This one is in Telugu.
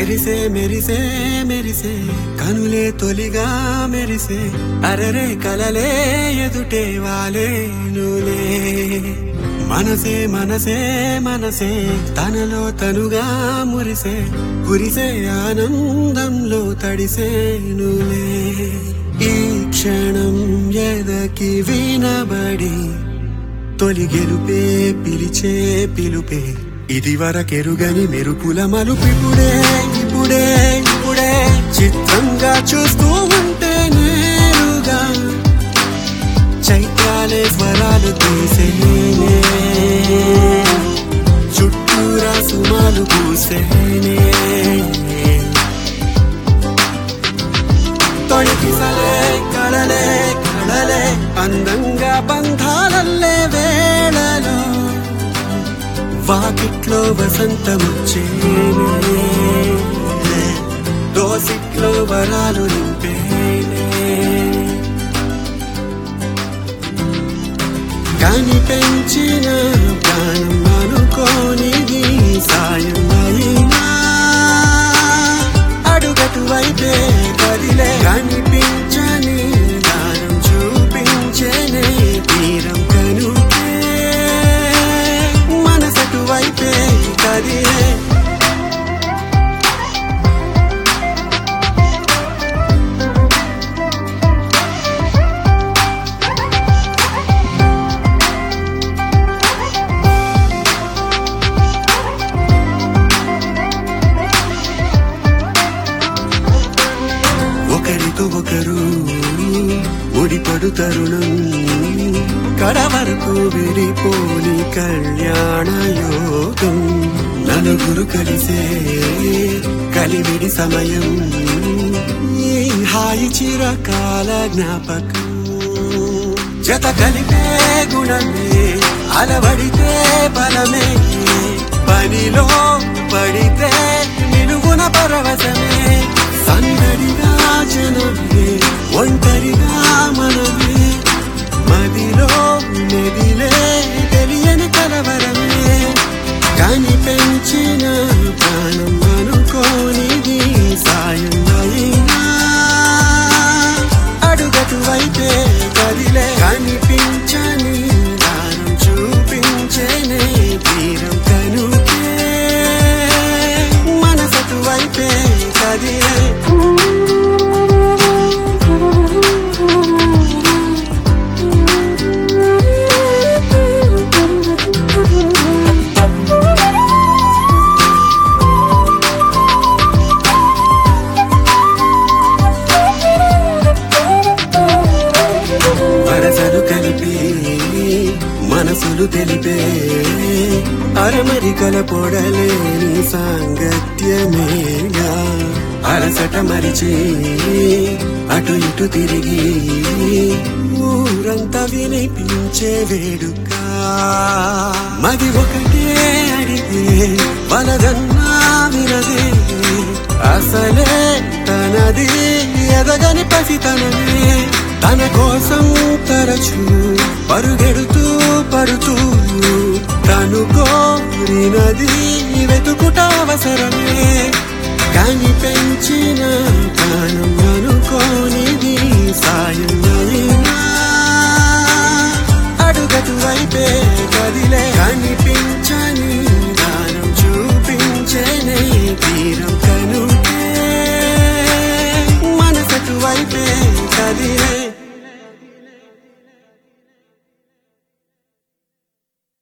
మెరిసే మెరిసే మెరిసే కనులే తొలిగా మెరిసే అరరే కలలే ఎదుటే వాలే నులే మనసే మనసే మనసే తనలో తనుగా మురిసే కురిసే ఆనందంలో తడిసే నులే ఈ క్షణం ఎదకి వినబడి తొలి గెలుపే పిలిచే పిలుపే ఇది వరకెరుగని మెరుపుల మలుపిపుడే ఇప్పుడే ఇప్పుడే చిత్రంగా చూస్తూ ఉంటే నేరుగా చైత్రాలే స్వరాలు తీసేనే చుట్టూరా సుమాలు పూసేనే తొణికిసలే కళలే కళలే అందంగా బంధాలల్లే వేళలో వాకిట్లో వసంతమొచ్చేనే దోసిట్లో వరాలు నింపేనే కాని పెంచిన ప్రాణం అనుకోనిది సాయం అయినా అడుగటు వైపే కదిలే కనిపించని దారం చూపించనే తీరం కనుకే మనసటు వైపే కదిలే ఒకరితో ఒకరు ముడిపడు తరుణం కడ వరకు విడిపోని కళ్యాణ యోగం నలుగురు కలిసే కలివిడి సమయం ఈ హాయి చిరకాల జ్ఞాపకం జత కలిపే గుణమే అలవడితే బలమే పనిలో పడితే నిలువున పరవశమే సందడిగా జనమే ఒంటరిగా మనమే మదిలో మెదిలే తెలియని కలవరమే కాని పెంచిన ప్రాణం అనుకోనిది సాయం అయినా అడుగటు వైపే కదిలే కనిపించని దారం చూపించేనే తీరం కనుకే మనసటు వైపే కదిలే వరసలు కలిపి మనసులు తెలిపే అరమరికల పొడలేని సాంగత్యమేగా అలసట మరిచి అటు ఇటు తిరిగి ఊరంతా వినిపించే వేడుక మది ఒకటే అడిగే వలదన్నా వినదే అసలే తనది ఎదగని పసితనమే తన కోసం తరచు పరుగెడుతూ పడుతూ తను కోరినది వెతుకుట అవసరమే కాని పెంచిన ప్రాణం అనుకోనిది సాయం అయినా అడుగటు వైపే కదిలే కనిపించని దారం చూపించేనే తీరం కనుకే మనసటు వైపే